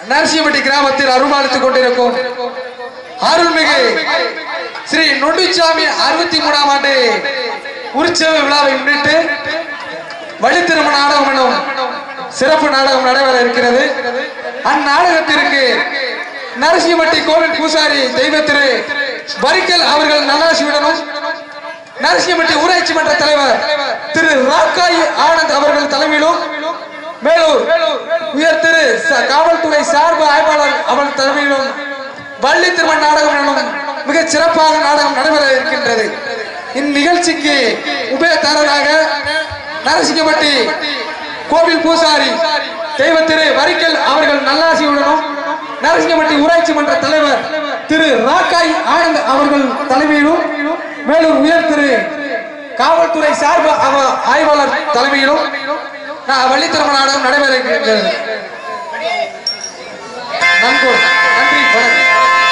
நரசியம்பட்டி கிராமத்தில் அருள்பாலித்துக் கொண்டிருக்கும் அருள்மிகு ஸ்ரீ நொண்டிச்சாமி அறுபத்தி மூணாம் ஆண்டு உற்சவ விழாவை முன்னிட்டு வழித்திரும நாடகம் எனும் சிறப்பு நாடகம் நடைபெற இருக்கிறது அந்நாடகத்திற்கு நரசிம்மட்டி கோவில் பூசாரி தெய்வ திரு வரிக்கல் அவர்கள் நல்லாசியுடனும் நரசிம்மட்டி ஊராட்சி மன்ற தலைவர் திரு ராக்காய் ஆனந்த் அவர்கள் தலைமையிலும் மேலூர் உயர் திரு ச- காவல்துறை சார்பு ஆய்வாளர் அவர்கள் தலைமையிலும் வள்ளி திருமண் நாடகம் எனும் மிகச் சிறப்பாக நாடகம் நடைபெற இருக்கின்றது இந்நிகழ்ச்சிக்கு உபயதாரராக நரசிங்கப்பட்டி கோவில் பூசாரி தெய்வ திரு வரிக்கல் அவர்கள் நல்லாசியுடனும் நரசிங்கப்பட்டி ஊராட்சி மன்ற தலைவர் திரு ராக்காய் ஆனந்த் அவர்கள் தலைமையிலும் மேலூர் உயர் திரு காவல்துறை சார்பு அவ- ஆய்வாளர் தலைமையிலும் நா- வள்ளித்திரும நாடகம் நடைபெற இருக்கின்றது நன்கோ நன்றி வணக்கம்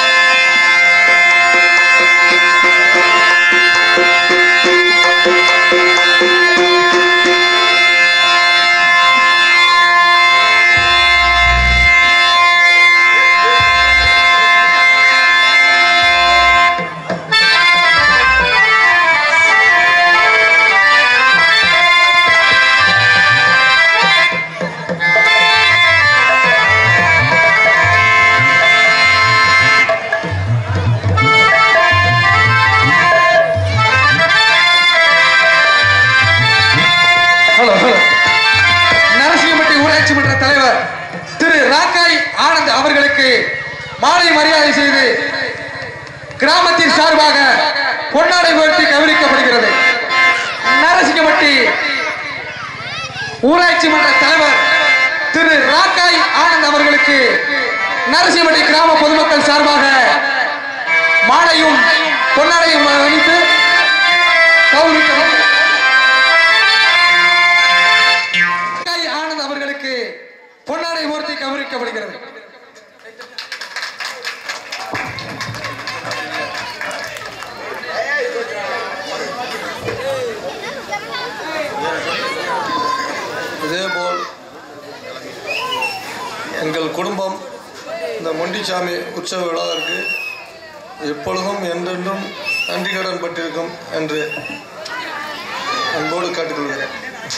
ஹலோ ஹலோ நரசிங்கப்பட்டி ஊராட்சி மன்ற தலைவர் திரு ராக்காய் ஆனந்த் அவர்களுக்கு மாலை மரியாதை செய்து கிராமத்தின் சார்பாக பொன்னாடை உயர்த்தி கௌரவிக்கப்படுகிறது நரசிங்கப்பட்டி ஊராட்சி மன்ற தலைவர் திரு ராக்காய் ஆனந்த் அவர்களுக்கு நரசிங்கப்பட்டி கிராம பொதுமக்கள் சார்பாக மாலையும் பொன்னாடையும் அளித்து கௌரவிக்கப்படும் ராக்காய் ஆனந்த் அவர்களுக்கு பொன்னாடை மூர்த்தி கௌரவிக்கப்படுகிறது இதேபோல் எங்கள் குடும்பம் இந்த மொண்டிச்சாமி உற்சவ விழாவிற்கு எப்பொழுதும் என்றென்றும் நன்றி கடன் பட்டிருக்கும் என்று அன்போடு கேட்டுக்கொள்கிறேன்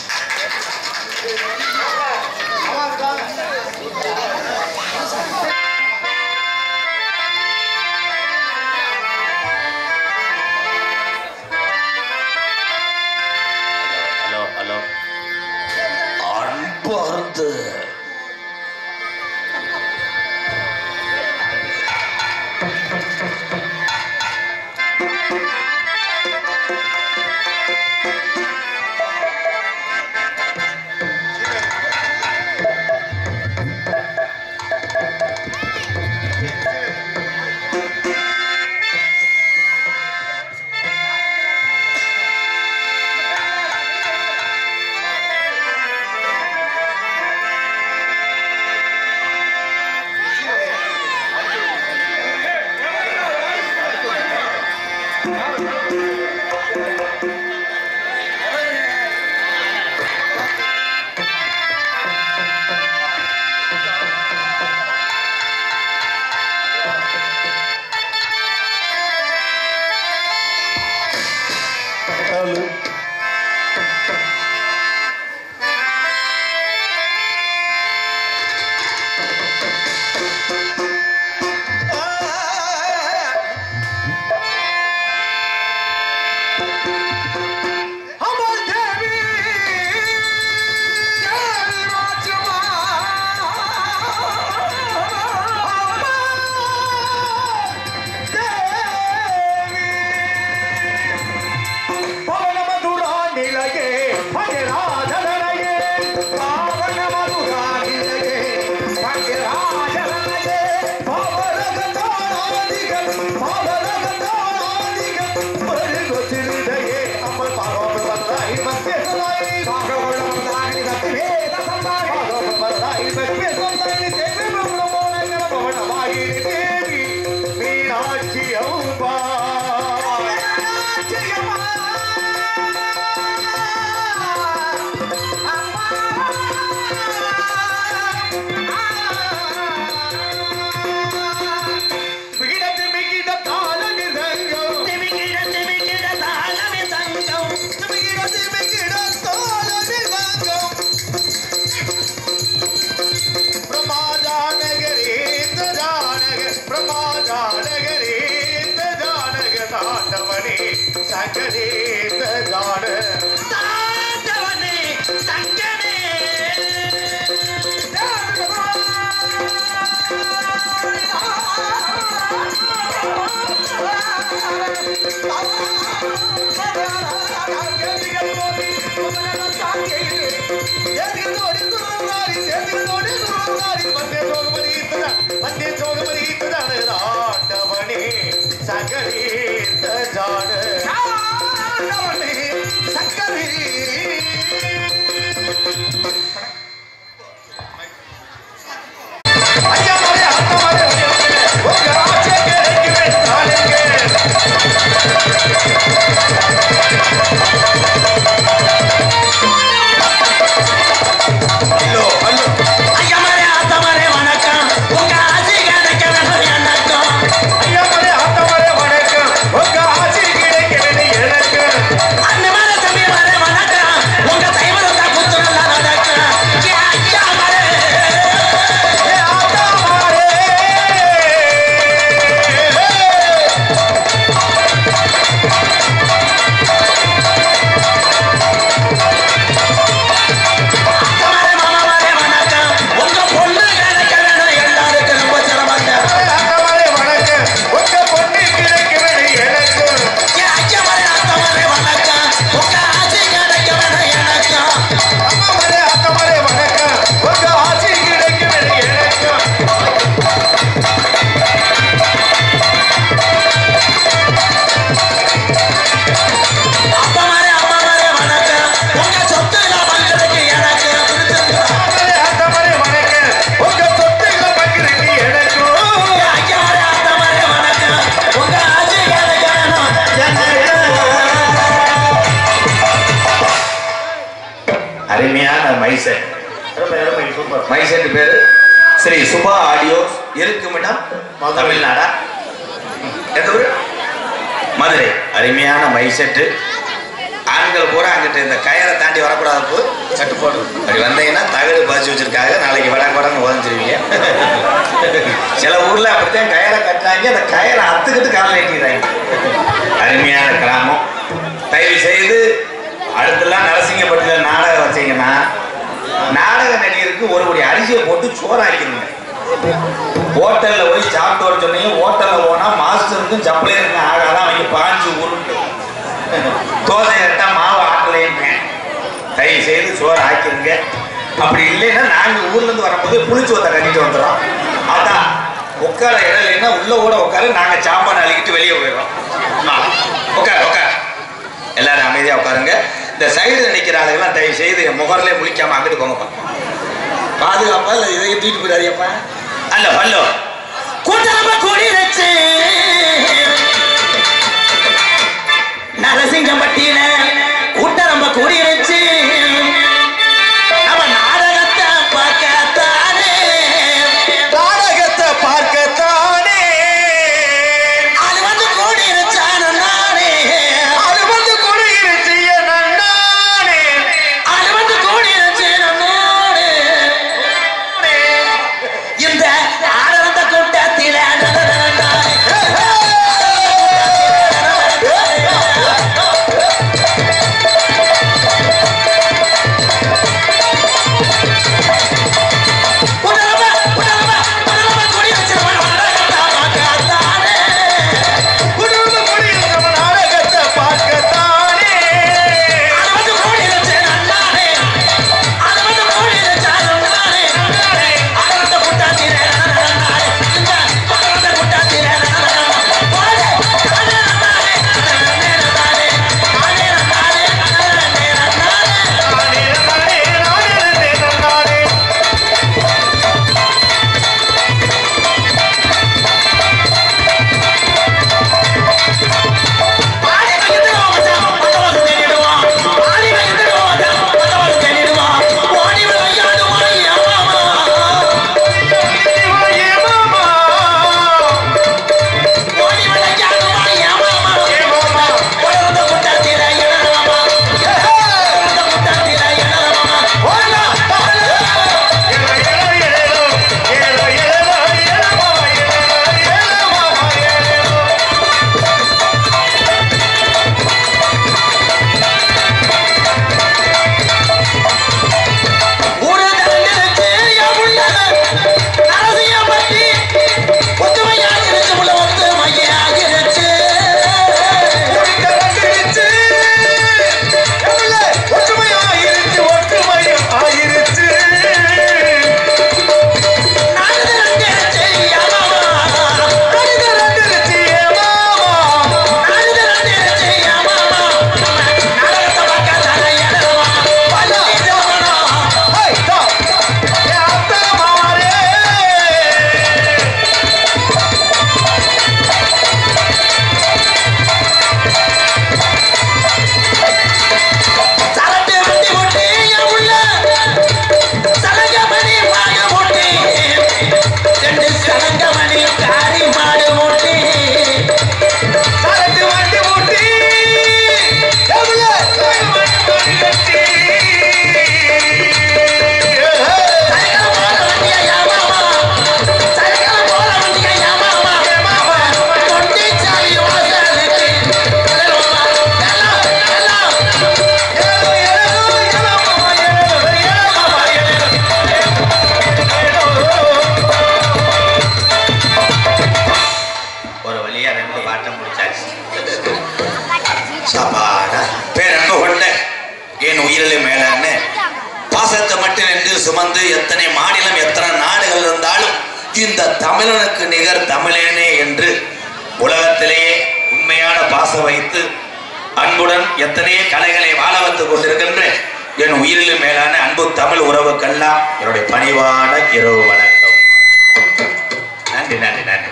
ஹலோ ஹலோ அன்பார்ந்த சகரேத ஜாட தாண்டவனே சங்கனே சகரேத ஜாட சக்கரே ஐயா மாரே அம்மா மாரே உங்க ஆசை கிடைக்குமே நாளைக்கு ஹலோ ஹலோ ஐயமரே ஆத்தமரே வணக்கம் உங்க ஆசி கிடைக்க வேணும் எனக்கும் ஐயா மாரே அம்மா மாரே வணக்கம் உங்க ஆசை கிடைக்குமே எனக்கு அண்ணமரே தம்பி மரே வணக்கம் உங்க தைவரத்தா குத்துறல நடக்கும் ஐயா மரே ஏ ஆத்தா மாரே ஆத்தமரே மாமாமரே வணக்கம் உங்க பொண்ணு கிடைக்க வேணும் எல்லாருக்கும் ரொம்ப சிரமங்க அம்மா மாரே வணக்கம் உங்க பொண்ணு கிடைக்குமே எனக்கு ஐயமரே ஆத்தமரே வணக்கம் உங்க ஆசி கிடைக்க வேணும் எனக்கும் அம்மா மாரே அம்மா மாரே வணக்கம் உங்க ஆசை கிடைக்குமே எனக்கு அப்பா மரே அம்மா மரே வணக்கம் உங்க சொத்து நான் பண்றதுக்கு எனக்கு பிடிச்சிருக்கு அம்மாரே அம்மாரே வணக்கம் உங்க சொத்துங்க பக்கிருக்கு எனக்கும் ஐயா மரே ஆத்தா மரே வணக்கம் உங்க ஆசி கிடைக்க வேணும் அருமையான மைசெட் மைசெட் பேரு ஸ்ரீ சுபா ஆடியோ இருக்கும் இடம் தமிழ்நாடா எந்த ஊரு மதுரை அருமையான மைசெட்டு ஆண்கள் பூரா அங்கிட்ட இந்த கயரை தாண்டி வரக்கூடாது கட்டுப்பாடு அப்படி வந்தீங்கன்னா தகடு பாய்ச்சி வச்சிருக்காங்க நாளைக்கு வட வடன்னு உதஞ்சிருவீங்க சில ஊர்ல அப்படித்தான் கயரை கட்டுறாங்க அந்த கயரை அத்துக்கிட்டு காலில் ஏற்றிடுறாங்க அருமையான கிராமம் தயவு செய்து அடுத்தெல்லாம் நரசிங்கப்பட்டியில் நாடகம் வச்சீங்கன்னா நாடக நடிகருக்கு ஒரு படி அரிசியை போட்டு சோறாக்கிடுங்க ஹோட்டல்ல போய் சாப்பிட்டு வர சொன்னீங்க ஹோட்டல்ல போனா மாஸ்டருக்கும் சப்ளையருக்கும் ஆகாதான் அவங்க பாஞ்சு உருண்டு தோசை கட்டா மாவு ஆட்டலையுங்க தயவு செய்து சோறு ஆக்கிருங்க அப்படி இல்லைன்னா நாங்க ஊர்ல இருந்து வரும்போது புளிச்சோத்தை கட்டிட்டு வந்துடும் அதான் உட்கார இடம் இல்லைன்னா உள்ள கூட உட்கார நாங்க சாப்பாடு அள்ளிக்கிட்டு வெளியே போயிடுறோம் ஆ, உட்கார் உட்கார் எல்லாரும் அமைதியா உட்காருங்க இந்த சைடுல நிக்கிற ஆளுங்கெல்லாம் தயவு செய்து என் முகர்லயே முழிக்காம அங்கிட்டு போங்கப்பா பாதுகாப்பா இல்ல இதை தூக்கிட்டு போயிடாதீங்கப்பா அல்ல ஹலோ கூட்டரம்ப கூடி வச்சு நரசிங்கம்பட்டியில கூட்டரம்ப கூடி வச்சு நம்ம நாடகத்தை பார்க்கத்தானே நாடகத்தை பார்க்கத்தானே அது வந்து கூடி வச்சான நானே அது வந்து குடியிருச்சு நன்னானே அது வந்து கூடி வச்சேன் நானே இந்த ஆடந்த கூட்டத்தில தமிழனுக்கு நிகர் தமிழேனே என்று உலகத்திலேயே உண்மையான பாசம் வைத்து அன்புடன் எத்தனையோ கலைகளை வாழ வந்து கொண்டிருக்கின்ற என் உயிரிலும் மேலான அன்பு தமிழ் உறவுக்கெல்லாம் என்னுடைய பணிவான இரவு வணக்கம் நன்றி நன்றி நன்றி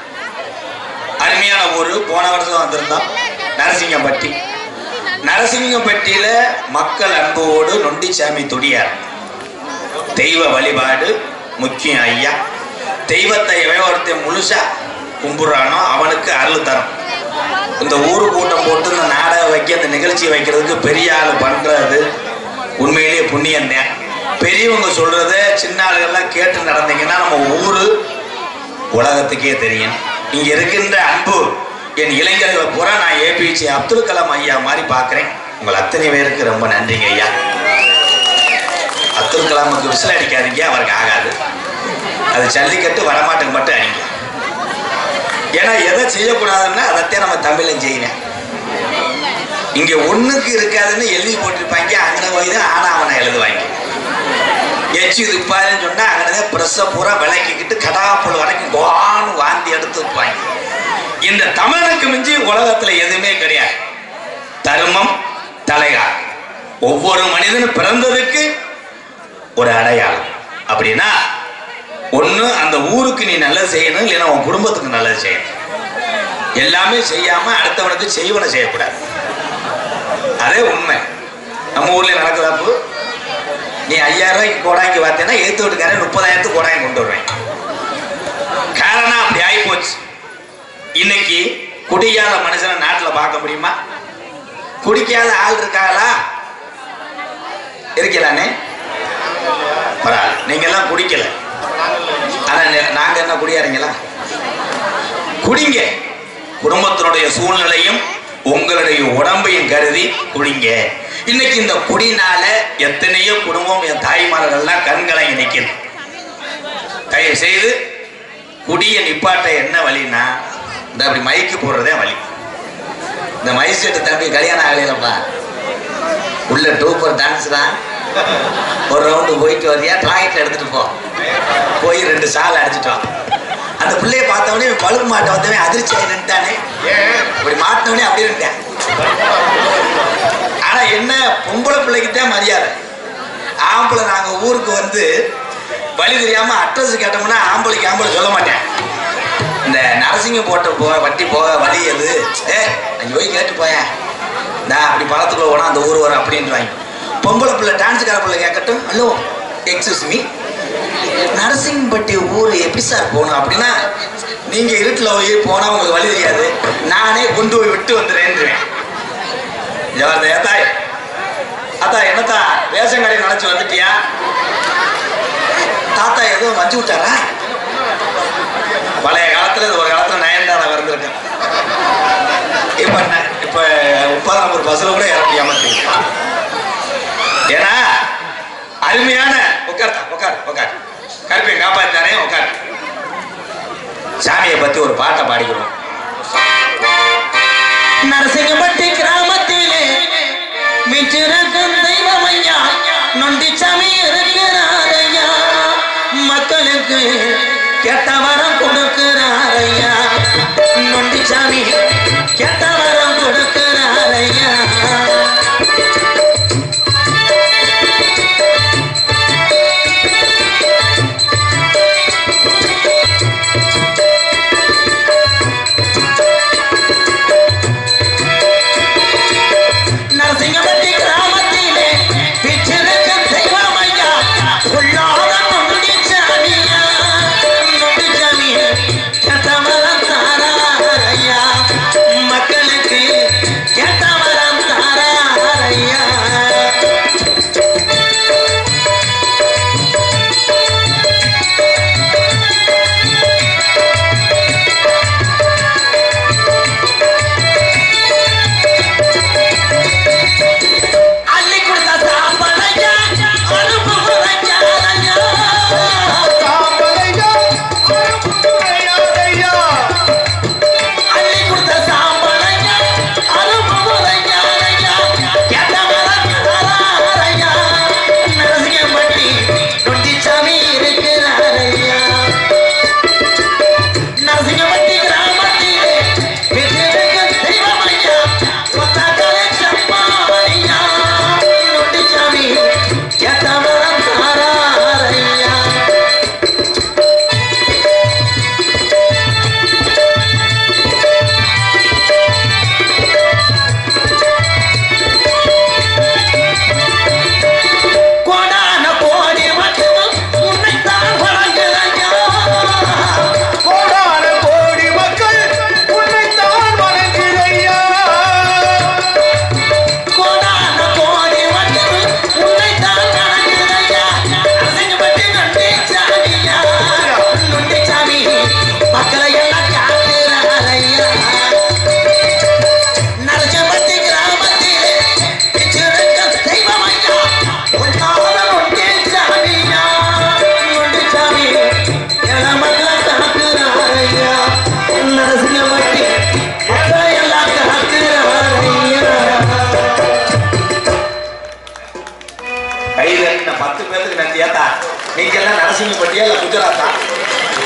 அருமையான ஊர் போன வருஷம் வந்திருந்தோம் நரசிங்கம்பட்டி நரசிங்கம்பட்டியில மக்கள் அன்போடு நொண்டிச்சாமி துடியார் தெய்வ வழிபாடு முக்கியம் ஐயா தெய்வத்தை எவன் ஒருத்தன் முழுசா கும்பிடுறானோ அவனுக்கு அருள் தரும் இந்த ஊரு கூட்டம் போட்டு இந்த நாடகம் வைக்க இந்த நிகழ்ச்சி வைக்கிறதுக்கு பெரிய ஆள் பண்றது உண்மையிலேயே புண்ணியம் தான் பெரியவங்க சொல்றத சின்ன ஆளுகள்லாம் கேட்டு நடந்தீங்கன்னா நம்ம ஊரு உலகத்துக்கே தெரியும் இங்க இருக்கின்ற அன்பு என் இளைஞர்களை பூரா நான் ஏபிஜே அப்துல் கலாம் ஐயா மாதிரி பார்க்கிறேன் உங்கள் அத்தனை பேருக்கு ரொம்ப நன்றிங்க ஐயா அப்துல் கலாமுக்கு விசில் அடிக்காதீங்க அவருக்கு ஆகாது அது ஜல்லிக்கட்டு வடமாட்டுக்கு மட்டும் அடிங்க ஏன்னா எதை செய்யக்கூடாதுன்னா அதைத்தான் நம்ம தமிழன் செய்வேன் இங்க ஒண்ணுக்கு இருக்காதுன்னு எழுதி போட்டிருப்பாங்க அங்கே போய் தான் ஆனா அவனை எழுதுவாங்க எச்சு துப்பாருன்னு சொன்னா அங்கனதான் பிரஸ்ஸை பூரா விளக்கிக்கிட்டு கடாப்புள் வரைக்கும் கோன்னு வாந்தி எடுத்து வைப்பாங்க இந்த தமிழனுக்கு மிஞ்சி உலகத்துல எதுவுமே கிடையாது தர்மம் தலைகா ஒவ்வொரு மனிதனும் பிறந்ததுக்கு ஒரு அடையாளம் அப்படின்னா ஒண்ணு அந்த ஊருக்கு நீ நல்லது செய்யணும் இல்லைன்னா உன் குடும்பத்துக்கு நல்லது செய்யணும் எல்லாமே செய்யாம அடுத்தவனுக்கு செய்வனை செய்யக்கூடாது அதே உண்மை நம்ம ஊர்ல நடக்குதாப்பு நீ ஐயாயிரம் ரூபாய்க்கு கோடாங்கி பார்த்தேன்னா எழுத்து வீட்டுக்காரன் முப்பதாயிரத்துக்கு கோடாங்கி கொண்டு வருவேன் காரணம் அப்படி ஆகி போச்சு இன்னைக்கு குடிக்காத மனுஷனை நாட்டுல பார்க்க முடியுமா குடிக்காத ஆள் இருக்காங்களா இருக்கலானே பரவாயில்ல நீங்க எல்லாம் குடிக்கல ஆனா நெ- நாங்க என்ன குடியாரீங்களா குடிங்க குடும்பத்தினுடைய சூழ்நிலையும் உங்களுடைய உடம்பையும் கருதி குடிங்க இன்னைக்கு இந்த குடினால எத்தனையோ குடும்பம் என் தாய்மார்கள்லாம் கண்கலங்கி நிக்குது தயவு செய்து குடிய நிப்பாட்ட என்ன வழின்னா இந்த அப்படி மைக்கு போடுறதே வழி இந்த மைக் செட்டு தம்பி கல்யாணம் ஆகலையிலப்பா உள்ள டூப்பர் டான்ஸ் தான் ஒரு ரவுண்டு போயிட்டு வரியா டாய்லெட் எடுத்துட்டு போ போய் ரெண்டு சால் அடிச்சிட்டு வா அந்த பிள்ளைய பார்த்தவொடனே இவன் பழுப்பு மாட்டை வந்தவன் அதிர்ச்சி ஆகி நின்ட்டானே இப்படி மாட்டினவனே அப்படியே நின்ட்டேன் ஆனா என்ன பொம்பளை பிள்ளைக்கு தான் மரியாதை ஆம்பளை நாங்க ஊருக்கு வந்து வழி தெரியாம அட்ரஸ் கேட்டோம்னா ஆம்பளைக்கு ஆம்பளை சொல்ல மாட்டேன் இந்த நரசிங்கம் போட்ட போக வட்டி போக வழி எது ஏ அங்கே போய் கேட்டு போயேன் நான் அப்படி பழத்துக்குள்ள போனா அந்த ஊர் வரும் அப்படின்றாங்க பொம்பளை பிள்ளை டான்ஸுக்கார பிள்ளை கேட்கட்டும் ஹலோ எக்ஸஸ் மீ நரசிங்கம்பட்டி ஊர் எப்படி சார் போகணும் அப்படின்னா நீங்க இருட்டில் போய் போனா உங்களுக்கு வழி தெரியாது நானே கொண்டு போய் விட்டு வந்துடுறேன்றுவேன் ஜவர்த ஏத்தாய் அத்தா என்னத்தா ரேஷன் கடை நினைச்சு வந்துட்டியா தாத்தா எதுவும் வச்சு விட்டாரா பழைய காலத்துல இது ஒரு காலத்துல நயன்தாரா இருந்திருக்கேன் இப்ப ந- இப்ப முப்பதாம் நம்பர் பஸ்ல கூட இறக்கி ஏமாத்தீங்க ஏன்னா அருமையான உட்கார் உட்கார் உட்கார் கருப்பையை காப்பாத்தானே உட்கார் சாமியை பத்தி ஒரு பாட்டை பாடிக்கிறோம் நரசிங்கப்பட்டி கிராமத்திலே விச்சிருக்கும் தெய்வம் ஐயா நொண்டிச்சாமி இருக்கிறாரையா மக்களுக்கு கெட்ட வரம் கொடுக்கிறாரையா நொண்டிச்சாமி கெட்ட வரம் கொடுக்கிறாரையா நரசிங்கப்பட்டி கிராமத்திலே விச்சிருக்கும் தெய்வம் ஐயா உள்ளாத நொண்டிச்சாமியா நொண்டிச்சாமி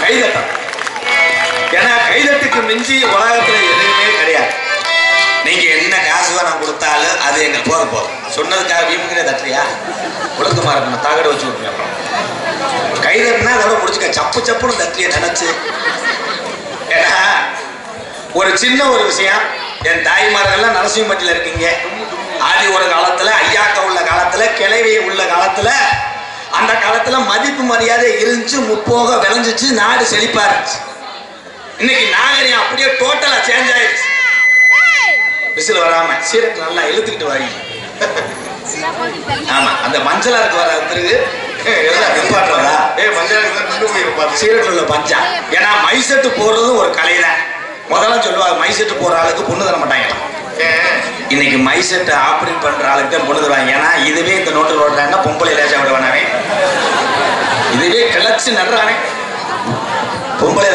கைதட்டம் ஏன்னா கைதட்டுக்கு மிஞ்சி உலகத்துல எதுவுமே கிடையாது நீங்க என்ன காசு வேணா கொடுத்தாலும் அது எங்க போக போதும் சொன்னதுக்காக வீமுக்கிறே தட்டுறியா ஒழுக்கமா இருக்கணும் தகடு வச்சு விட்டுருங்க அப்புறம் கைதட்டினா அதோட முடிச்சுக்க சப்பு சப்புன்னு தட்டிய நினைச்சு ஏன்னா ஒரு சின்ன ஒரு விஷயம் என் தாய்மார்கள்லாம் நரசிம்மட்டில் இருக்கீங்க ஆதி ஒரு காலத்துல ஐயாக்க உள்ள காலத்துல கிளவி உள்ள காலத்துல அந்த காலத்துல மதிப்பு மரியாதை இருந்துச்சு முப்போக விளைஞ்சிச்சு நாடு செழிப்பா இருந்துச்சு இன்னைக்கு நாகரிகம் அப்படியே டோட்டலா சேஞ்ச் ஆயிடுச்சு விசில் வராம சீரக்கு நல்லா இழுத்துக்கிட்டு வாங்க ஆமா அந்த மஞ்சளா இருக்கு வர பிறகு எல்லாம் நிப்பாட்டுறதா ஏ மஞ்சள் நின்று போயிருப்பாரு சீரட்டில் உள்ள பஞ்சா ஏன்னா மைசெட்டு போடுறதும் ஒரு கலை தான் முதல்ல சொல்லுவாங்க மைசெட்டு போடுற ஆளுக்கு பொண்ணு தர மாட்டாங்க ஏன் இன்னைக்கு மைசெட்டை ஆப்ரேட் பண்ற ஆளுக்கு தான் பொண்ணு தருவாங்க ஏன்னா இதுவே இந்த நோட்டில் ஓடுறாங்க பொம்பளை லேசா விடுவானவே இதுவே கிளச்சு நடுறானே பொம்பளை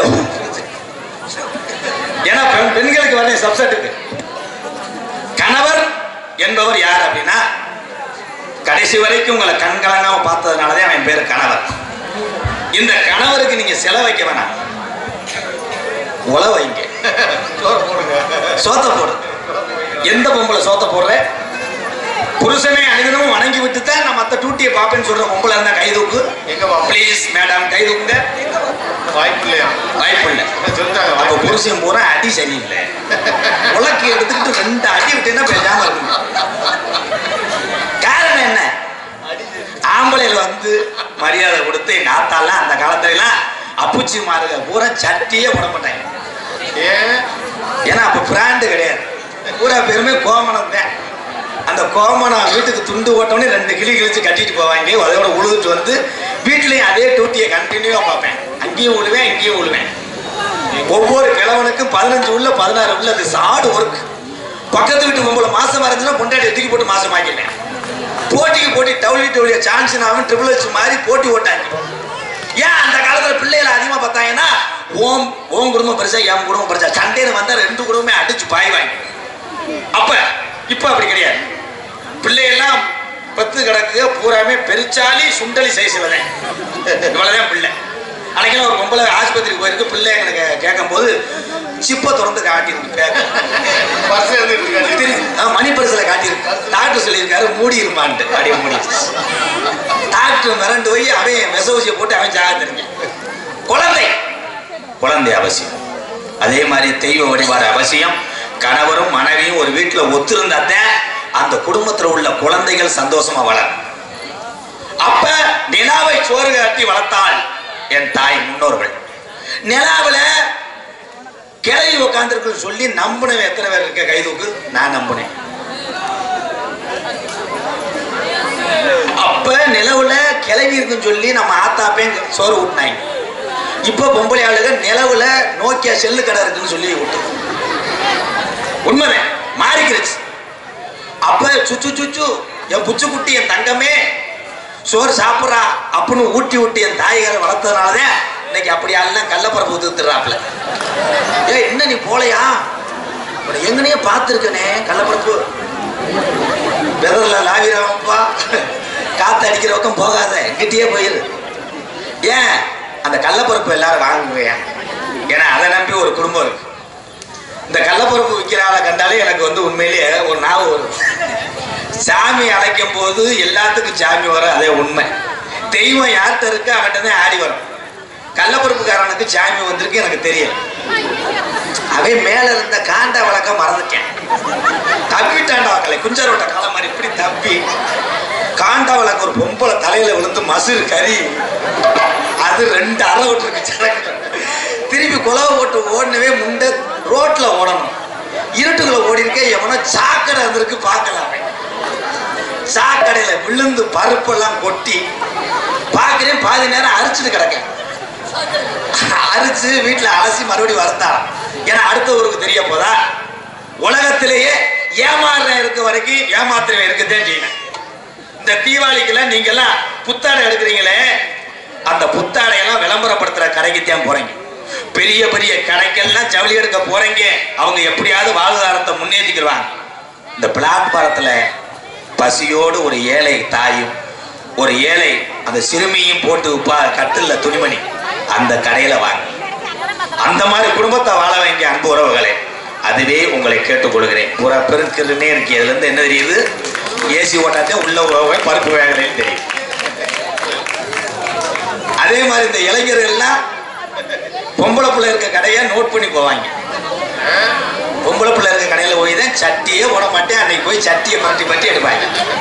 ஏன்னா பெண் பெண்களுக்கு வரேன் சப்செட்டுக்கு கணவர் என்பவர் யார் அப்படின்னா கடைசி வரைக்கும் உங்களை கண்கலங்காம பார்த்ததுனாலதான் அவன் பேரு கணவர் இந்த கணவருக்கு நீங்க செலவைக்க வேணாம் உழ வைங்க சோறு போடுங்க சோத்த போடு எந்த பொம்பளை சோத்த போடுற புருஷனை அனுதினமும் வணங்கி விட்டு தான் நான் மத்த டூட்டியை பார்ப்பேன்னு சொல்ற பொம்பளை இருந்தா கை தூக்கு எங்க பாப்போம் ப்ளீஸ் மேடம் கை தூக்குங்க வாய்ப்பு இல்லையா வாய்ப்பு இல்லை சொல்லிட்டாங்க அப்ப வாய்ப்பு இல்லை. புருஷன் பூரா அடி சரியில்லை உலக்கி எடுத்துக்கிட்டு ரெண்டு அடி விட்டேன்னா பேசாம இருக்கணும் காரணம் என்ன ஆம்பளைல வந்து மரியாதை கொடுத்து எங்க ஆத்தாலாம் அந்த காலத்துல எல்லாம் அப்புச்சி மாறுக பூரா சட்டியே போட மாட்டாங்க ஏன் ஏன்னா அப்ப பிராண்டு கிடையாது பூரா பேருமே கோமணம் தான் அந்த கோமணம் வீட்டுக்கு துண்டு ஓட்டோடனே ரெண்டு கிளி கிழிச்சு கட்டிட்டு போவாங்க அதோட உழுதுட்டு வந்து வீட்லயும் அதே டூட்டியை கண்டினியூவா பார்ப்பேன் அங்கேயும் உழுவேன் இங்கேயும் உழுவேன் ஒவ்வொரு கிழவனுக்கும் பதினஞ்சு உள்ள பதினாறு உள்ள அது சாடு ஒர்க் பக்கத்து வீட்டு பொம்பளை மாசம் இருந்துச்சுன்னா பொண்டாட்டி தூக்கி போட்டு மாசம் ஆக்கிட்டேன் போட்டிக்கு போட்டி டவுலி டவுலிய சான்ஸ் ஆகும் ட்ரிபிள் வச்சு மாதிரி போட்டி ஓட்டாங்க ஏன் அந்த காலத்துல பிள்ளைகளை அதிகமா பார்த்தாங்கன்னா ஓம் ஓம் குடும்பம் பெருசா என் குடும்பம் பெருசா சண்டையில வந்தா ரெண்டு குடும்பமே அடிச்சு பாய்வாங்க அப்ப இப்ப அப்படி கிடையாது பிள்ளையெல்லாம் பத்து கிடக்கு பூராமே பெருச்சாலி சுண்டலி சைஸ்ல தான் இவ்வளவுதான் பிள்ளை அன்னைக்கெல்லாம் ஒரு பொம்பளை ஆஸ்பத்திரிக்கு போயிருக்கு பிள்ளை எனக்கு கேட்கும் போது சிப்பை திறந்து காட்டியிருக்கு பேக்க. பர்ஸ் எடுத்துட்டு இருக்காரு. திரு- ஆ, மணி பரிசுல காட்டியிருக்கு டாக்டர் சொல்லியிருக்காரு மூடி இருமான்ட்டு அப்படியே மூடி டாக்டர் மிரண்டு போய் அவன் விச ஊசியை போட்டு அவன் ஜாக தெரிஞ்ச குழந்தை குழந்தை அவசியம் அதே மாதிரி தெய்வ வழிபாடு அவசியம் கணவரும் மனைவியும் ஒரு வீட்டுல ஒத்திருந்தாத்தான் அந்த குடும்பத்துல உள்ள குழந்தைகள் சந்தோஷமா வளரும் அப்ப நிலாவை சோறு காட்டி வளர்த்தாள் என் தாய் முன்னோர்கள் நிலாவுல கிளவி உட்காந்துருக்கு சொல்லி நம்பினவன் எத்தனை பேர் இருக்க கைதூக்கு நான் நம்பினேன் அப்ப நிலவுல கிளவி இருக்குன்னு சொல்லி நம்ம ஆத்தாப்பே சோறு ஊட்டினாங்க இப்ப பொம்பளை ஆளுங்க நிலவுல நோக்கியா செல்லு கடை இருக்குன்னு சொல்லி விட்டு உண்மைதான் மாறிக்கிருச்சு அப்ப சுச்சு சுச்சு என் புச்சுக்குட்டி என் தங்கமே சோறு சாப்பிட்றா அப்படின்னு ஊட்டி ஊட்டி என் தாய்களை வளர்த்ததுனாலதான் இன்னைக்கு அப்படி எல்லாம் கள்ளப்பரப்பு ஊத்துறாப்புல ஏ என்ன நீ போலையா உன்னை எங்கனையே பார்த்துருக்கனே கள்ளப்பரப்பு விரல லாவிரப்பா காத்து அடிக்கிற பக்கம் போகாத கிட்டேயே போயிரு ஏன் அந்த கள்ளப்பருப்பு எல்லாரும் வாங்குவேன் ஏன்னா அதை நம்பி ஒரு குடும்பம் இருக்கு இந்த கள்ளப்பருப்பு விற்கிற ஆளை கண்டாலே எனக்கு வந்து உண்மையிலேயே ஒரு ஞாபகம் வரும் சாமி அழைக்கும் போது எல்லாத்துக்கும் சாமி வரும் அதே உண்மை தெய்வம் யார்கிட்ட இருக்கு அவன்கிட்ட தான் ஆடி வரும் கள்ளப்பருப்புக்காரனுக்கு சாமி வந்திருக்கு எனக்கு தெரியல அவன் மேல இருந்த காண்டா வழக்க மறந்துட்டேன் தப்பிட்டாண்டா வாக்கலை குஞ்சரோட்ட காலம் மாதிரி இப்படி தப்பி காண்டா வழக்க ஒரு பொம்பளை தலையில விழுந்து மசுறு கறி அது ரெண்டு அரை விட்டுருக்கு சரக்கு திருப்பி குலவை போட்டு ஓடனவே முண்டை ரோட்ல ஓடணும் இருட்டுக்குள்ள ஓடி இருக்க எவனோ சாக்கடை இருந்திருக்கு பார்க்கல அவன் சாக்கடையில விழுந்து பருப்பெல்லாம் கொட்டி பார்க்கிறேன் பாதி நேரம் அரிச்சிட்டு கிடக்கேன் அரிச்சு வீட்டுல அலசி மறுபடியும் வறுத்தாராம் ஏன்னா அடுத்த ஊருக்கு தெரிய போதா உலகத்திலேயே ஏமாறுறேன் இருக்க வரைக்கும் ஏமாத்துறவன் இருக்கத்தான் செய்யணும் இந்த தீபாவளிக்கெல்லாம் நீங்க எல்லாம் புத்தாடை எடுக்கிறீங்களே அந்த புத்தாடையெல்லாம் விளம்பரப்படுத்துற கடைக்கு தான் போறீங்க பெரிய பெரிய கடைக்கெல்லாம் ஜவுளி எடுக்க போறீங்க அவங்க எப்படியாவது வாழ்வாதாரத்தை முன்னேற்றிக்கிடுவாங்க இந்த பிளாட்பாரத்துல பசியோடு ஒரு ஏழை தாயும் ஒரு ஏழை அந்த சிறுமியும் போட்டு உப்பா கட்டில்ல துணிமணி அந்த கடையில வாங்க அந்த மாதிரி குடும்பத்தை வாழ வேண்டிய அன்பு உறவுகளே அதுவே உங்களை கேட்டுக்கொள்கிறேன் பூரா பெருக்கிறதுனே இருக்கு அதுல இருந்து என்ன தெரியுது ஏசி ஓட்டாத்தே உள்ள உறவை பருப்பு வேகலைன்னு தெரியும் அதே மாதிரி இந்த இளைஞர்கள்லாம் பொம்பளை பிள்ளை இருக்க கடையை நோட் பண்ணி போவாங்க பொம்பளை பிள்ளை இருக்க கடையில் போய் தான் சட்டியே போட மாட்டேன் அன்னைக்கு போய் சட்டியை பரட்டி பரட்டி எடுப்பாங்க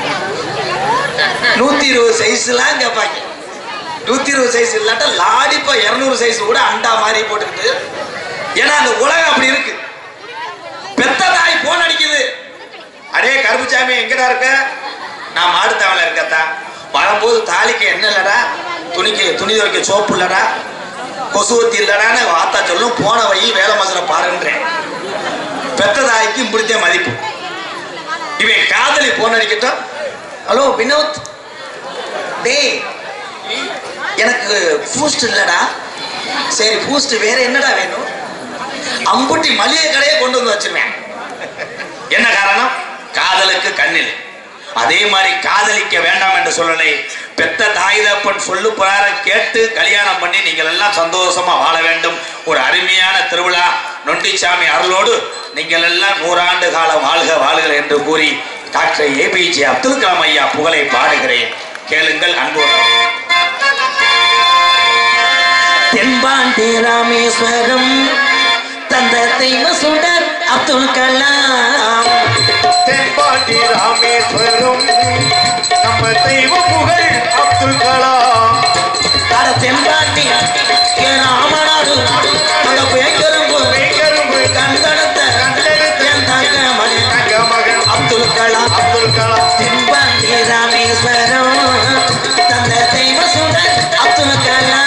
நூத்தி இருபது சைஸ்லாம் கேட்பாங்க நூத்தி இருபது சைஸ் இல்லாட்டா லாடிப்பா இருநூறு சைஸ் கூட அண்டா மாதிரி போட்டுக்கிட்டு ஏன்னா அந்த உலகம் அப்படி இருக்கு பெத்த தாய் போன் அடிக்குது அடே கருப்புச்சாமி எங்கடா இருக்க நான் மாடுத்தாவல இருக்கத்தா வரும்போது தாலிக்கு என்ன இல்லடா துணிக்கு துணி துவைக்க சோப்பு இல்லடா கொசுவத்தி இல்லடான்னு வாத்தா சொல்லும் போன வழி வேலை மசல பாருன்றேன் பெத்த தாய்க்கு முடிஞ்ச மதிப்பு இவன் காதலி போன் அடிக்கட்டும் ஹலோ வினோத் டேய் எனக்கு பூஸ்ட் இல்லடா சரி பூஸ்ட் வேற என்னடா வேணும் அம்புட்டி மளிகை கடையே கொண்டு வந்து வச்சிருவேன் என்ன காரணம் காதலுக்கு கண்ணில் அதே மாதிரி காதலிக்க வேண்டாம் என்று சொல்லலை பெத்த தாய் தப்பன் சொல்லு பிரகாரம் கேட்டு கல்யாணம் பண்ணி நீங்கள் எல்லாம் சந்தோஷமா வாழ வேண்டும் ஒரு அருமையான திருவிழா நொண்டிச்சாமி அருளோடு நீங்கள் எல்லாம் நூறாண்டு காலம் வாழ்க வாழ்க என்று கூறி டாக்டர் ஏபிஜே அப்துல் கலாம் ஐயா புகழை பாடுகிறேன் கேளுங்கள் அன்பு தென்பாண்டி ராமேஸ்வரம் தந்த தெய்வ சுடர் அப்துல் கலாம் தென்பாண்டி ராமேஸ்வரம் நம்ம தெய்வ புகழ் அப்துல் கலாம் அட தென்பாண்டி ஏ ராமநாடு அந்த பேக்கரும்பு கரும்பு கண்டெடுத்த என் தங்க மகன் தங்க மகன் அப்துல் கலாம் அப்துல் கலாம் தென்பாண்டி ராமேஸ்வரம் தந்த தெய்வ சுடர் அப்துல் கலாம்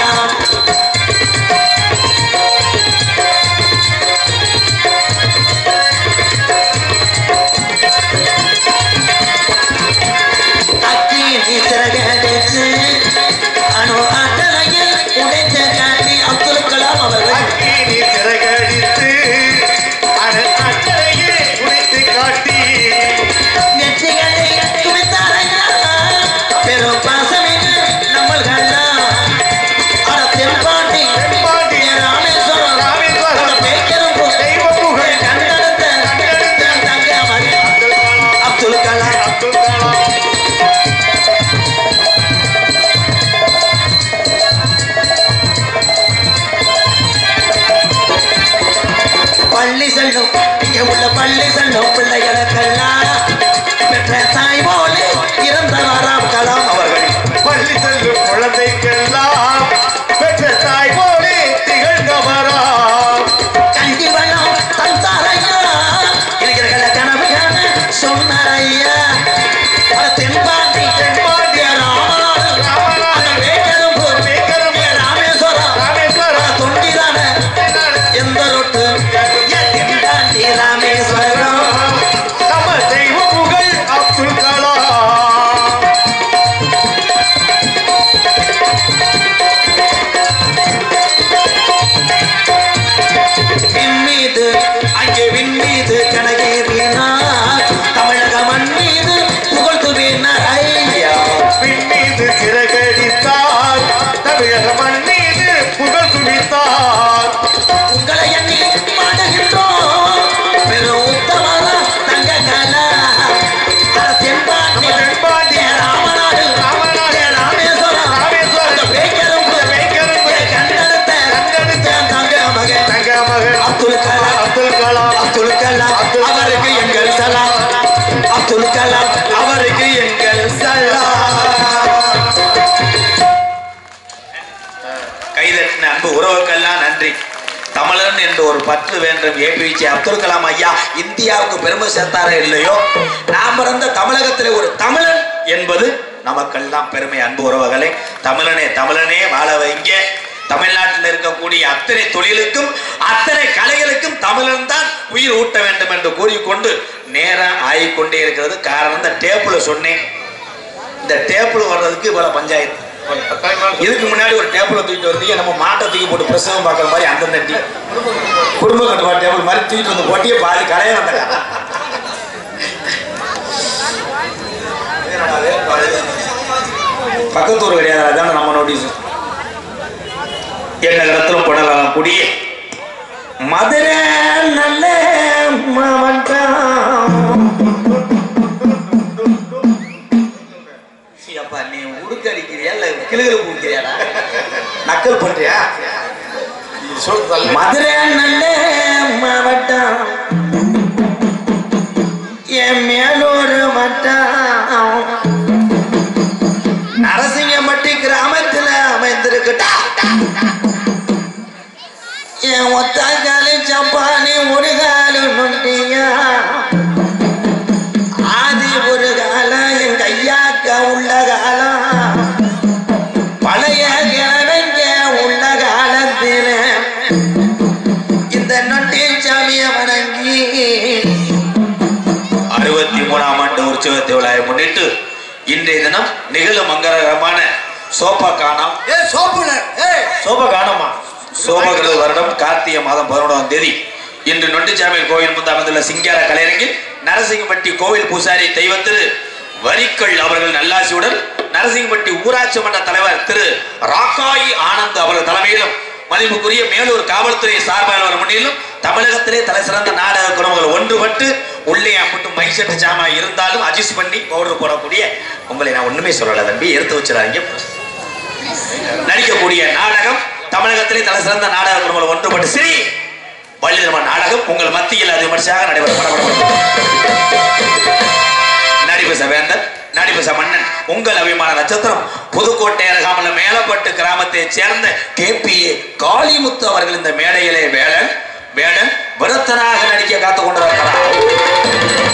அக்கினி சிறகடிச்சு அணு அட்டலையில் உடைத்த காட்டி அப்துல் கலாம் அவர்கள் அக்கினி சிறகடித்து அட அட்டரையே உடைத்து காட்டி நெற்றிகளை துணித்தாரையா பெரும் பாசமிகு நம்மள்கள்லாம் அட தென்பாண்டி தென்பாண்டி ராமேஸ்வரம் ராமேஸ்வரம் அந்த பேக்கரும்பு தெய்வ புகழ் கண்டெடுத்த என் தங்க மகன் அப்துல் கலாம் அப்துல் கலாம் அப்துல் கலாம் பள்ளி செல்லும் இங்க உள்ள பள்ளி செல்லும் பிள்ளைகளுக்கெல்லாம் பெற்ற தாய் போல இறந்தவராம் கலாம் அவர்கள் பள்ளி செல்லும் குழந்தைக்கெல்லாம் பெற்ற தாய் போலே திகழ்ந்தவராம் கல்வி வளம் தந்தாரையா இருக்கிற கனவு காண சொன்னாரையா அட தென்பாண்டி தென்பாண்டி ராமநாடு ராமநாடு அந்த வேக்கரும்பு வேக்கரும்பு ராமேஸ்வரம் ராமேஸ்வரம் தொண்டிதான எந்த ரொட்டு தென்பாண்டி ராமேஸ்வரம் நம்ம தெய்வ புகழ் அப்துல் கலாம் விண்மீது அங்கே விண்மீது கனகேறினார் தமிழக மண் மீது புகழ்த்துவினார் ஐயா விண் மீது சிறகடித்தார் தமிழக மண் மீது புகழ் துணித்தார் உங்களை எண்ணி பாடுகின்றோம் பெரும் உத்தமரா தங்க கலா அட தென்பாண்டி நம்ம தென்பாண்டி ஏ ராமநாடு ராமநாடு ஏ ராமேஸ்வரம் ராமேஸ்வரம் அந்த பேக்கரும்பு வேக்கரும்பு ஏ கண்டெடுத்த கண்டெடுத்த என் தங்க மகன் தங்க மகன் அப்துல் கலாம் அப்துல் கலாம் அப்துல் கலாம் அப்துல் கலாம். அவருக்கு எங்கள் சலாம் அப்துல் கலாம் அவருக்கு எங்கள் சலாம் கைதட்டின அன்பு உறவுக்கெல்லாம் நன்றி தமிழன் என்று ஒரு பற்று வேண்டும் ஏபிஜே அப்துல் கலாம் ஐயா இந்தியாவுக்கு பெருமை சேர்த்தாரே இல்லையோ நாம் பிறந்த தமிழகத்திலே ஒரு தமிழன் என்பது நமக்கெல்லாம் பெருமை அன்பு உறவுகளே தமிழனே தமிழனே வாழ வைங்க தமிழ்நாட்டில் இருக்கக்கூடிய அத்தனை தொழிலுக்கும் அத்தனை கலைகளுக்கும் தமிழன் தான் உயிர் ஊட்ட வேண்டும் என்று கூறிக்கொண்டு நேரம் ஆகிக்கொண்டே இருக்கிறது காரணம் இந்த டேப்புல சொன்னேன் இந்த டேப்புல வர்றதுக்கு இவ்வளவு பஞ்சாயத்து இதுக்கு முன்னாடி ஒரு டேபிள தூக்கிட்டு வந்து நம்ம மாட்டை தூக்கி போட்டு பிரசவம் பார்க்குற மாதிரி அந்த தட்டி குடும்ப கட்டுப்பாடு டேபிள் மாதிரி தூக்கிட்டு வந்து போட்டியே பாதி கடையே வந்த கதை பக்கத்து ஊர் கிடையாது அதான நம்ம நோட்டீஸ் என்ன இடத்திலும் புடலாம் கூடிய மதுரை நல்ல மாவட்டம் அப்பா நீ உடுக்க அடிக்கிறியா இல்ல கிளுகிழு கொடுக்கிறியாடா நக்கல் பண்றியா சொல் தள்ளு மதுரை நல்ல மாவட்டம் என் மேலூர் வட்டம் நரசிங்கம்பட்டி கிராமத்துல அமைந்திருக்கட்டா என் ஒத்தாக்காலி சப்பானி ஒரு காலு நொண்டியா ஆதி ஒரு காலம் என் கையாக்கா உள்ள காலம் பழைய கிழவங்க உள்ள காலத்தில இந்த நொண்டி சாமிய வணங்கி அறுபத்தி மூணாம் ஆண்டு உற்சவத்தை விழாவை முன்னிட்டு இன்றைய தினம் நிகழும் மங்களகரமான சோபா காணம் ஏ சோப்புல ஏய் சோப காணமா சோபகிருத வருடம் கார்த்திகை மாதம் பதினொன்றாம் தேதி இன்று நொண்டிச்சாமியல் கோவில் முன்பு அமைந்துள்ள சிங்கார கலையரங்கில் நரசிங்கப்பட்டி கோவில் பூசாரி தெய்வத்திரு வரிக்கள் அவர்கள் நல்லாசியுடன் நரசிங்கப்பட்டி ஊராட்சி மன்ற தலைவர் திரு ராக்காயி ஆனந்த் அவர்கள் தலைமையிலும் மதிப்புக்குரிய மேலூர் காவல்துறை சார்பாளர் முன்னிலும் தமிழகத்திலே தலை சிறந்த நாடக குடும்பங்கள் ஒன்றுபட்டு உள்ளே அம்பட்டு மைசெட்டு ஜாமா இருந்தாலும் அட்ஜஸ்ட் பண்ணி பவுடர் போடக்கூடிய உங்களை நான் ஒண்ணுமே சொல்லல தம்பி எடுத்து வச்சிடாதீங்க நடிக்கக்கூடிய நாடகம் தமிழகத்திலே தலை சிறந்த நாடக குடும்பங்கள் ஒன்றுபட்டு சரி வள்ளிதர்ம நாடகம் உங்கள் மத்தியில் அது விமர்சையாக நடைபெறும் படபடபட. நடிப்பு சவேந்தன் நடிப்பு மன்னன் உங்கள் அபிமான நட்சத்திரம் புதுக்கோட்டை அருகாமல மேலப்பட்டு கிராமத்தைச் சேர்ந்த கே பி ஏ காளிமுத்து அவர்கள் இந்த மேடையிலே வேலன் வேடன் விருத்தனாக நடிக்க காத்து கொண்டிருக்கிறார்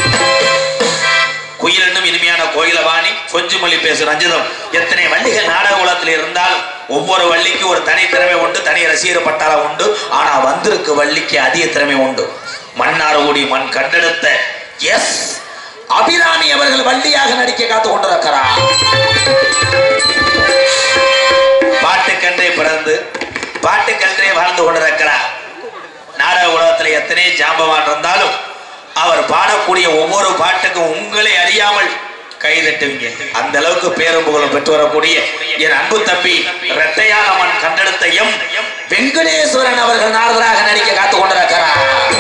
குயில் என்னும் இனிமையான கோயிலவாணி கொஞ்சு மொழி பேசும் ரஞ்சிதம் எத்தனை வள்ளிகள் நாடக குலத்தில் இருந்தாலும் ஒவ்வொரு வள்ளிக்கும் ஒரு தனி திறமை உண்டு தனி ரசிகர் பட்டாளம் உண்டு ஆனா வந்திருக்கு வள்ளிக்கு அதிக திறமை உண்டு மன்னார்குடி மண் கண்டெடுத்த எஸ் அபிராமி அவர்கள் வள்ளியாக நடிக்க காத்து கொண்டிருக்கிறார் பாட்டுக்கன்றே பிறந்து பாட்டுக்கன்றே வாழ்ந்து கொண்டிருக்கிறார் நாடக உலகத்தில் எத்தனை ஜாம்பவான் இருந்தாலும் அவர் பாடக்கூடிய ஒவ்வொரு பாட்டுக்கும் உங்களை அறியாமல் கைதட்டுவீங்க அந்த அளவுக்கு பேரும் புகழும் பெற்று வரக்கூடிய என் அன்பு தம்பி இரட்டையான மண் கண்டெடுத்த எம் வெங்கடேஸ்வரன் அவர்கள் நாரதராக நடிக்க காத்து கொண்டிருக்கிறார்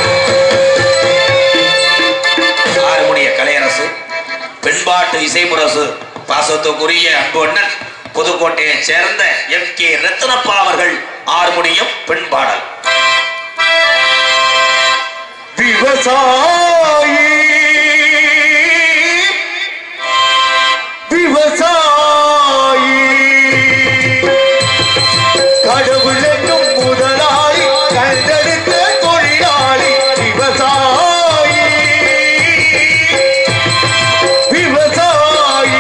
ஆறுமுடிய கலையரசு பெண்பாட்டு இசைமுரசு பாசத்துக்குரிய அன்பு அண்ணன் புதுக்கோட்டையைச் சேர்ந்த எம் கே ரத்னப்பா அவர்கள் ஆறுமுடியம் பெண் பாடல் விவசாயி விவசாயி கடவுளுக்கும் முதலாளி கண்டெடுத்த தொழிலாளி விவசாயி விவசாயி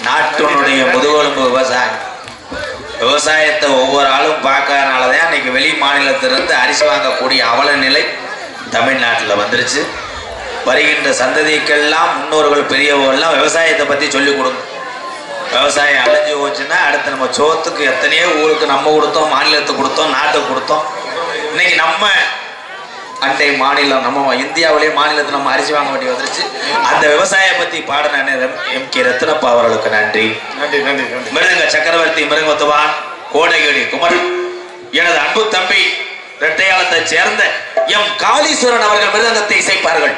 நாட்டினுடைய முதுகெலும்பு விவசாயம் விவசாயத்தை ஒவ்வொரு ஆளும் பார்க்கறதுனாலதான் இன்னைக்கு வெளி மாநிலத்திலிருந்து அரிசி வாங்கக்கூடிய அவல நிலை தமிழ்நாட்டில் வந்துருச்சு வருகின்ற சந்ததிக்கெல்லாம் முன்னோர்கள் பெரியவர்கள்லாம் விவசாயத்தை பற்றி சொல்லிக் கொடுங்க விவசாயம் அழிஞ்சு போச்சுன்னா அடுத்து நம்ம சோத்துக்கு எத்தனையோ ஊருக்கு நம்ம கொடுத்தோம் மாநிலத்துக்கு கொடுத்தோம் நாட்டுக்கு கொடுத்தோம் இன்னைக்கு நம்ம அண்டை மாநிலம் நம்ம இந்தியாவிலேயே மாநிலத்தில் நம்ம அரிசி வாங்க வேண்டி வந்துருச்சு அந்த விவசாய பத்தி பாடின எம் கே ரத்னப்பா அவர்களுக்கு நன்றி நன்றி நன்றி நன்றி மிருதங்க சக்கரவர்த்தி மிருகத்துவான் கோடகிரி குமரன் எனது அன்பு தம்பி இரட்டையாளத்தைச் சேர்ந்த எம் காளீஸ்வரன் அவர்கள் மிருதங்கத்தை இசைப்பார்கள்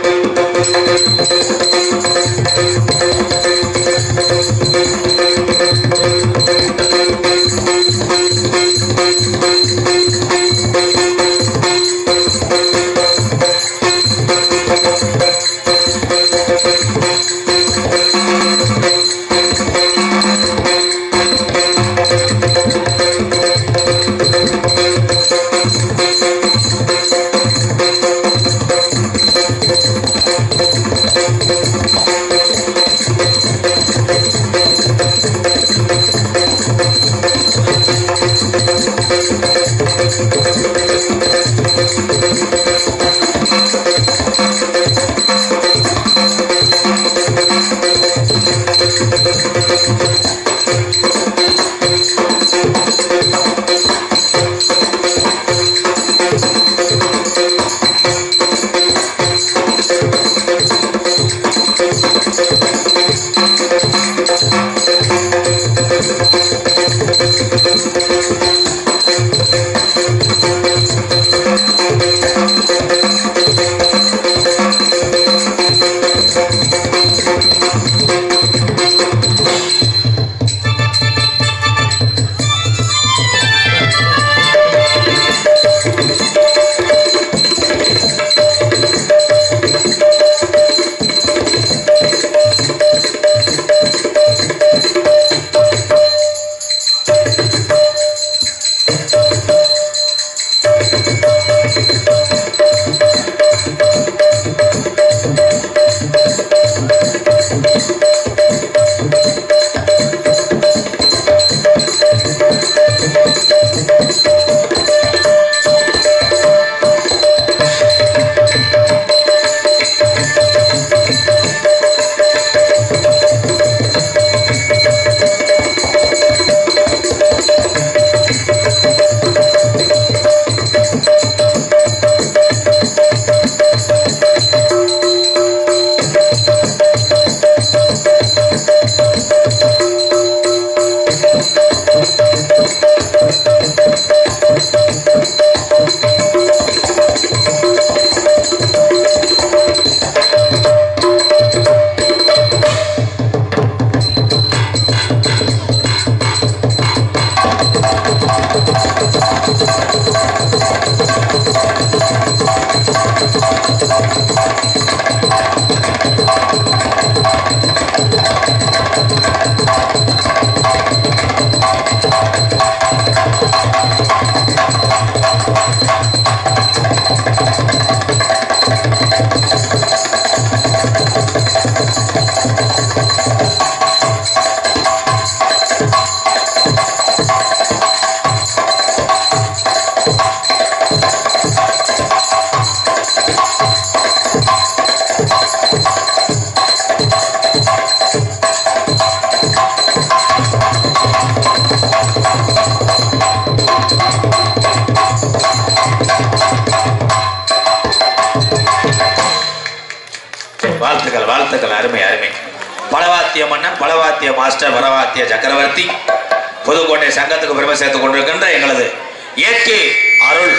வாழ்த்துக்கள் வாழ்த்துக்கள் அருமை அருமை பலவாத்திய மன்னன் பலவாத்திய மாஸ்டர் பலவாத்திய சக்கரவர்த்தி புதுக்கோட்டை சங்கத்துக்கு பெருமை சேர்த்துக் கொண்டிருக்கின்ற எங்களது ஏகே அருள்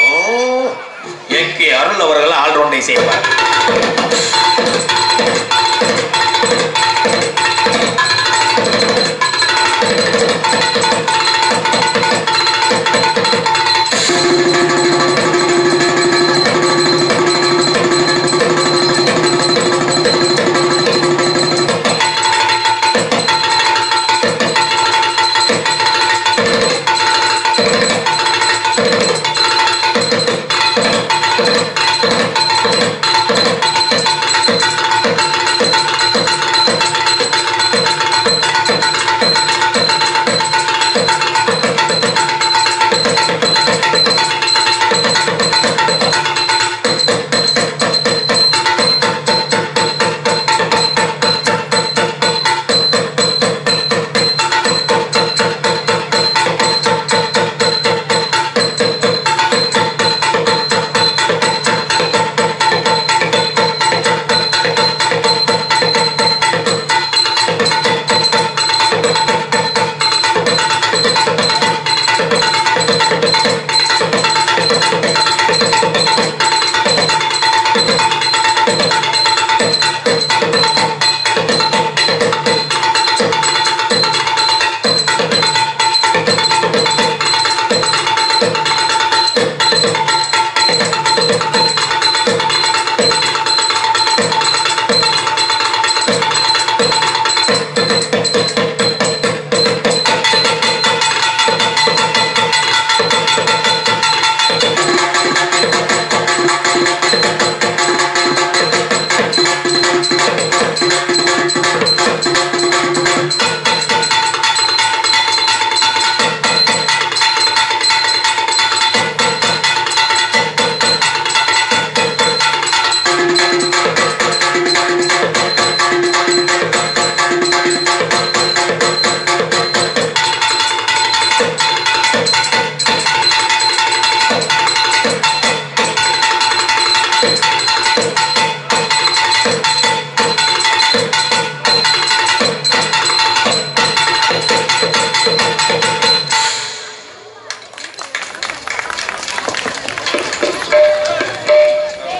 ஓ ஏகே அருள் அவர்கள் ஆல்ரவுண்டை செய்வார்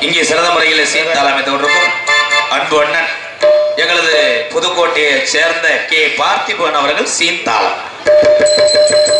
இங்கே சிறந்த முறையில் சீர்தாள் அமைத்தவருக்கும் அன்பு அண்ணன் எங்களது புதுக்கோட்டையை சேர்ந்த கே பார்த்திபன் அவர்கள் சீன்தாளம்